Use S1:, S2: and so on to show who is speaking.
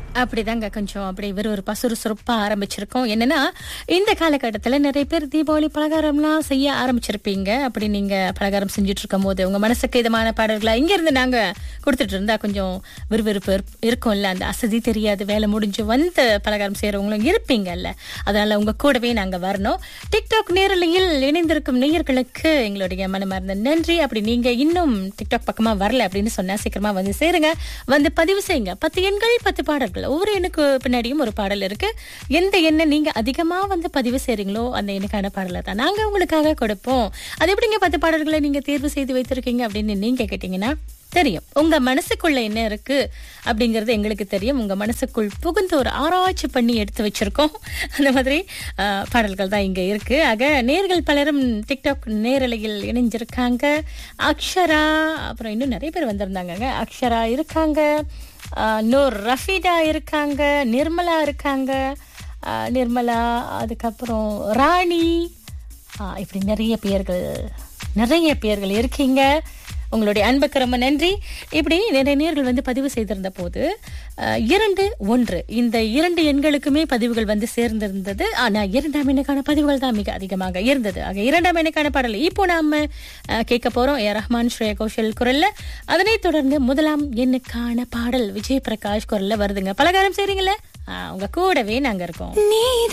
S1: அப்படிதாங்க கொஞ்சம் அப்படி விறுவிறுப்பா சுறுசுறுப்பா ஆரம்பிச்சிருக்கோம் என்னன்னா இந்த காலகட்டத்துல நிறைய பேர் தீபாவளி பலகாரம்லாம் செய்ய ஆரம்பிச்சிருப்பீங்க அப்படி நீங்க பலகாரம் செஞ்சுட்டு இருக்கும் போது உங்க மனசுக்கு இதமான பாடல்களா இங்க இருந்து நாங்க கொடுத்துட்டு இருந்தா கொஞ்சம் விறுவிறுப்பு இருப்- இருக்கும்ல அந்த அசதி தெரியாது வேலை முடிஞ்சு வந்து பலகாரம் செய்யறவங்களும் இருப்பீங்கல்ல அதனால உங்க கூடவே நாங்க வரணும் டிக்டாக் நேரலையில் இணைந்திருக்கும் நேயர்களுக்கு எங்களுடைய மனமார்ந்த நன்றி அப்படி நீங்க இன்னும் டிக்டாக் பக்கமா வரல அப்படின்னு சொன்னா சீக்கிரமா வந்து சேருங்க வந்து பதிவு செய்யுங்க பத்து எண்கள் பத்து பாடல்கள் ஒவ்வொரு எண்ணுக்கு பின்னாடியும் ஒரு பாடல் இருக்கு எந்த எண்ணை நீங்க அதிகமா வந்து பதிவு செய்றீங்களோ அந்த எண்ணுக்கான பாடலை தான் நாங்க உங்களுக்காக கொடுப்போம் அது எப்படிங்க பத்து பாடல்களை நீங்க தேர்வு செய்து வைத்திருக்கீங்க அப்படின்னு நீங்க கேட்டீங்கன்னா தெரியும் உங்க மனசுக்குள்ள என்ன இருக்கு அப்படிங்கறது எங்களுக்கு தெரியும் உங்க மனசுக்குள் புகுந்து ஒரு ஆராய்ச்சி பண்ணி எடுத்து வச்சிருக்கோம் அந்த மாதிரி ஆஹ், பாடல்கள் தான் இங்க இருக்கு ஆக நேர்கள் பலரும் டிக்டாக் நேரலையில் இணைஞ்சிருக்காங்க அக்ஷரா அப்புறம் இன்னும் நிறைய பேர் வந்திருந்தாங்க அக்ஷரா இருக்காங்க ஆஹ், நூர் ரஃபீடா இருக்காங்க நிர்மலா இருக்காங்க ஆஹ், நிர்மலா அதுக்கப்புறம் ராணி ஆஹ், இப்படி நிறைய பேர்கள் நிறைய பேர்கள் இருக்கீங்க உங்களுடைய அன்புக்கு ரொம்ப நன்றி இப்படி நிறைய நேர்கள் வந்து பதிவு செய்திருந்த போது அஹ், இரண்டு ஒன்று இந்த இரண்டு எண்களுக்குமே பதிவுகள் வந்து சேர்ந்திருந்தது ஆனா இரண்டாம் எண்ணுக்கான பதிவுகள் தான் மிக அதிகமாக இருந்தது ஆக இரண்டாம் எண்ணுக்கான பாடல் இப்போ நாம அஹ், கேட்க போறோம் ஏ ரஹ்மான் ஸ்ரேயா கோஷல் குரல்ல அதனைத் தொடர்ந்து முதலாம் எண்ணுக்கான பாடல் விஜய் பிரகாஷ் குரல்ல வருதுங்க பலகாரம் செய்றீங்களே ஆஹ், உங்க கூடவே நாங்க இருக்கோம்